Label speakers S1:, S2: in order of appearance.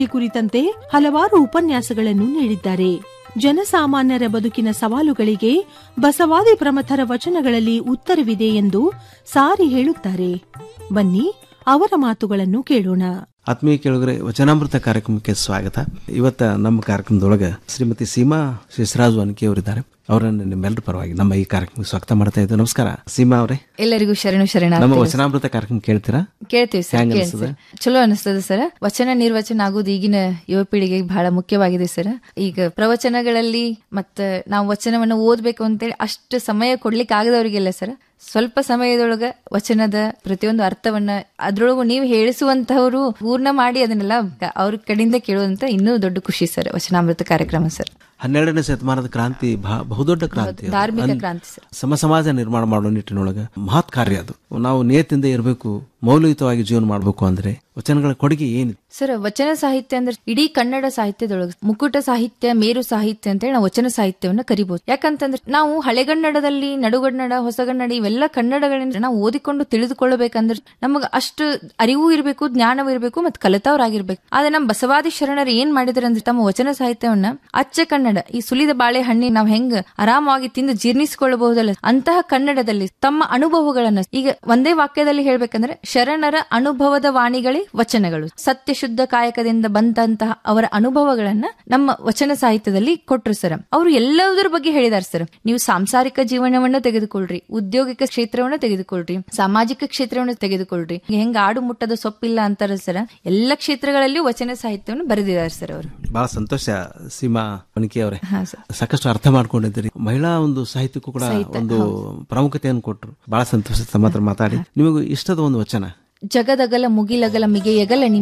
S1: ಈ ಕುರಿತಂತೆ ಹಲವಾರು ಉಪನ್ಯಾಸಗಳನ್ನು ನೀಡಿದ್ದಾರೆ ಜನಸಾಮಾನ್ಯರ ಬದುಕಿನ ಸವಾಲುಗಳಿಗೆ ಬಸವಾದಿ ಪ್ರಮಥರ ವಚನಗಳಲ್ಲಿ ಉತ್ತರವಿದೆ ಎಂದು ಸಾರಿ ಹೇಳುತ್ತಾರೆ ಬನ್ನಿ ಅವರ ಮಾತುಗಳನ್ನು ಕೇಳೋಣ
S2: ಆತ್ಮೀಯ ಕೇಳಿದ್ರೆ ವಚನಾಮೃತ ಕಾರ್ಯಕ್ರಮಕ್ಕೆ ಸ್ವಾಗತ ಇವತ್ತ ನಮ್ಮ ಕಾರ್ಯಕ್ರಮದೊಳಗೆ ಶ್ರೀಮತಿ ಸೀಮಾ ಶಿಶರಾಜು ಅನ್ಕಿ ಅವರಿದ್ದಾರೆ ಅವರನ್ನು ನಿಮ್ಮೆಲ್ಲರ ಪರವಾಗಿ ನಮ್ಮ ಈ ಕಾರ್ಯಕ್ರಮಕ್ಕೆ ಸ್ವಾಗತ ಮಾಡ್ತಾ ಇದ್ದೇವೆ ನಮಸ್ಕಾರ ಸೀಮಾ ಅವರೇ
S3: ಎಲ್ಲರಿಗೂ ಶರಣು ಶರಣ
S2: ನಮ್ಮ ವಚನಾಮೃತ ಕಾರ್ಯಕ್ರಮ ಕೇಳ್ತೀರಾ
S3: ಕೇಳ್ತೀವಿ ಸರ್
S2: ಹೆಂಗ್
S3: ಕೇಳ್ತೀವಿ
S2: ಅನ್ಸ್ತದೆ?
S3: ಚಲೋ ಅನಿಸ್ತದೆ ಸರ್ ವಚನ ನಿರ್ವಚನ ಆಗೋದು ಈಗಿನ ಯುವ ಪೀಳಿಗೆಗೆ ಬಹಳ ಮುಖ್ಯವಾಗಿದೆ ಸರ್ ಈಗ ಪ್ರವಚನಗಳಲ್ಲಿ ಮತ್ತ ನಾವು ವಚನವನ್ನು ಓದ್ಬೇಕು ಅಂತೇಳಿ ಅಷ್ಟು ಸಮಯ ಕೊಡ್ಲಿಕ್ಕೆ ಆಗದವರಿಗೆಲ್ಲ ಸರ್ ಸ್ವಲ್ಪ ಸಮಯದೊಳಗ ವಚನದ ಪ್ರತಿಯೊಂದು ಅರ್ಥವನ್ನ ಅದ್ರೊಳಗು ನೀವು ಹೇಳಿಸುವಂತವರು ಪೂರ್ಣ ಮಾಡಿ ಅದನ್ನೆಲ್ಲ ಅವ್ರ ಕಡೆಯಿಂದ ಕೇಳುವಂತ ಇನ್ನೂ ದೊಡ್ಡ ಖುಷಿ ಸರ್ ವಚನಾಮೃತ ಕಾರ್ಯಕ್ರಮ ಸರ್
S2: ಹನ್ನೆರಡನೇ ಶತಮಾನದ ಕ್ರಾಂತಿ ಭಾ- ಬಹುದೊಡ್ಡ ಕ್ರಾಂತಿ ಅದು.
S3: ಧಾರ್ಮಿಕ
S2: ಅನ್-
S3: ಕ್ರಾಂತಿ ಸರ್
S2: ಸಮ ಸಮಾಜ ನಿರ್ಮಾಣ ಮಾಡೋ ನಿಟ್ಟಿನೊಳಗೆ ಮಹತ್ ಕಾರ್ಯ ಅದು ನಾವು ನಿಯತಿಂದ ಇರಬೇಕು ಮೌಲ್ಯಯುತವಾಗಿ ಜೀವನ ಮಾಡಬೇಕು ಅಂದ್ರೆ ವಚನಗಳ ಕೊಡುಗೆ ಏನಿದೆ
S3: ಸರ್ ವಚನ ಸಾಹಿತ್ಯ ಅಂದ್ರೆ ಇಡೀ ಕನ್ನಡ ಸಾಹಿತ್ಯದೊಳಗೆ ಮುಕುಟ ಸಾಹಿತ್ಯ ಮೇರು ಸಾಹಿತ್ಯ ಅಂತೇಳಿ ನಾವು ವಚನ ಸಾಹಿತ್ಯವನ್ನ ಕರಿಬಹುದು ಯಾಕಂತಂದ್ರೆ ನಾವು ಹಳೆಗನ್ನಡದಲ್ಲಿ ನಡುಗನ್ನಡ ಹೊಸಗನ್ನಡ ಇವೆಲ್ಲ ಕನ್ನಡಗಳಿಂದ ನಾವು ಓದಿಕೊಂಡು ತಿಳಿದುಕೊಳ್ಳಬೇಕಂದ್ರೆ ನಮಗೆ ಅಷ್ಟು ಅರಿವು ಇರಬೇಕು ಜ್ಞಾನವೂ ಇರಬೇಕು ಮತ್ತು ಕಲಿತವರಾಗಿರ್ಬೇಕು ಆದ್ರೆ ನಮ್ಮ ಬಸವಾದಿ ಶರಣರು ಏನ್ ಮಾಡಿದಾರೆ ಅಂದ್ರೆ ತಮ್ಮ ವಚನ ಸಾಹಿತ್ಯವನ್ನ ಅಚ್ಚ ಕನ್ನಡ ಈ ಸುಲಿದ ಬಾಳೆಹಣ್ಣಿ ನಾವು ಹೆಂಗ್ ಆರಾಮಾಗಿ ತಿಂದು ಜೀರ್ಣಿಸಿಕೊಳ್ಳಬಹುದಲ್ಲ ಅಂತಹ ಕನ್ನಡದಲ್ಲಿ ತಮ್ಮ ಅನುಭವಗಳನ್ನ ಈಗ ಒಂದೇ ವಾಕ್ಯದಲ್ಲಿ ಹೇಳ್ಬೇಕಂದ್ರೆ ಶರಣರ ಅನುಭವದ ವಾಣಿಗಳೇ ವಚನಗಳು ಸತ್ಯ ಶುದ್ಧ ಕಾಯಕದಿಂದ ಬಂದಂತಹ ಅವರ ಅನುಭವಗಳನ್ನ ನಮ್ಮ ವಚನ ಸಾಹಿತ್ಯದಲ್ಲಿ ಕೊಟ್ರು ಸರ್ ಅವರು ಎಲ್ಲದರ ಬಗ್ಗೆ ಹೇಳಿದಾರೆ ಸರ್ ನೀವು ಸಾಂಸಾರಿಕ ಜೀವನವನ್ನ ತೆಗೆದುಕೊಳ್ರಿ ಉದ್ಯೋಗಿಕ ಕ್ಷೇತ್ರವನ್ನ ತೆಗೆದುಕೊಳ್ರಿ ಸಾಮಾಜಿಕ ಕ್ಷೇತ್ರವನ್ನ ತೆಗೆದುಕೊಳ್ರಿ ಹೆಂಗ ಆಡು ಮುಟ್ಟದ ಸೊಪ್ಪಿಲ್ಲ ಅಂತಾರ ಸರ್ ಎಲ್ಲ ಕ್ಷೇತ್ರಗಳಲ್ಲಿಯೂ ವಚನ ಸಾಹಿತ್ಯವನ್ನು ಬರೆದಿದ್ದಾರೆ ಸರ್ ಅವರು
S2: ಬಹಳ ಸಂತೋಷ ಸೀಮಾ ಅನ್ಕಿ ಅವರೇ
S3: ಹಾ ಸರ್
S2: ಸಾಕಷ್ಟು ಅರ್ಥ ಮಾಡ್ಕೊಂಡಿದ್ದೀರಿ ಮಹಿಳಾ ಒಂದು ಸಾಹಿತ್ಯಕ್ಕೂ ಕೂಡ ಒಂದು ಪ್ರಾಮುಖ್ಯತೆಯನ್ನು ಕೊಟ್ಟರು ಬಹಳ ಸಂತೋಷ ತಮ್ಮ ಹತ್ರ ಮಾತಾಡಿ ನಿಮಗೆ ಇಷ್ಟದ ಒಂದು ವಚನ
S3: ಜಗದಗಲ ಮುಗಿಲಗಲ ಮಿಗೆಯಗಲ ನಿಮ್ಮ